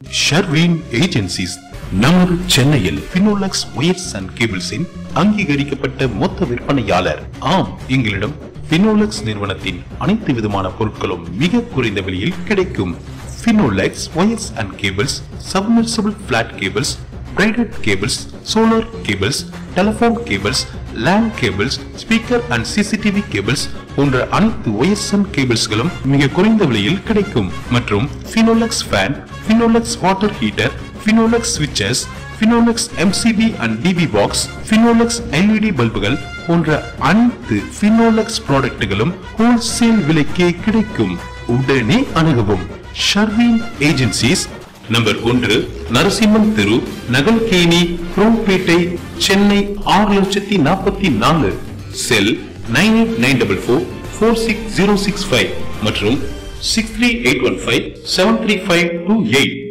Sharvin agencies நமது சென்னையில் Finolex wires and கேபிள்ஸின் அங்கீகரிக்கப்பட்ட மொத்த விற்பனையாளர் ஆம் எங்களிடம் பினோலக்ஸ் நிறுவனத்தின் அனைத்து விதமான பொருட்களும் மிக குறைந்த விலையில் கிடைக்கும் Finolex wires and cables submersible flat cables braided cables solar cables telephone cables land cables speaker and CCTV cables போன்ற அனைத்து ஒயர்ஸ் அண்ட் கேபிள்ஸ்களும் மிக குறைந்த விலையில் கிடைக்கும் மற்றும் Finolex fan Finolex water heater Finolex ஸ்விட்சஸ் Finolex MCB and DB box Finolex LED பல்புகள் போன்ற அனைத்து பினோலக்ஸ் ப்ராடக்ட்டுகளும் ஹோல்சேல் விலைக்கே கிடைக்கும் உடனே அணுகவும் ஷர்வின் ஏஜென்சிஸ் நம்பர் ஒன்று நரசிம்மன் தெரு நகல்கேணி குரோம்பேட்டை சென்னை ஆறு லட்சத்தி நாற்பத்தி நாலு cell nine eight nine double four four six zero six five மற்றும் six three eight one five seven three five two eight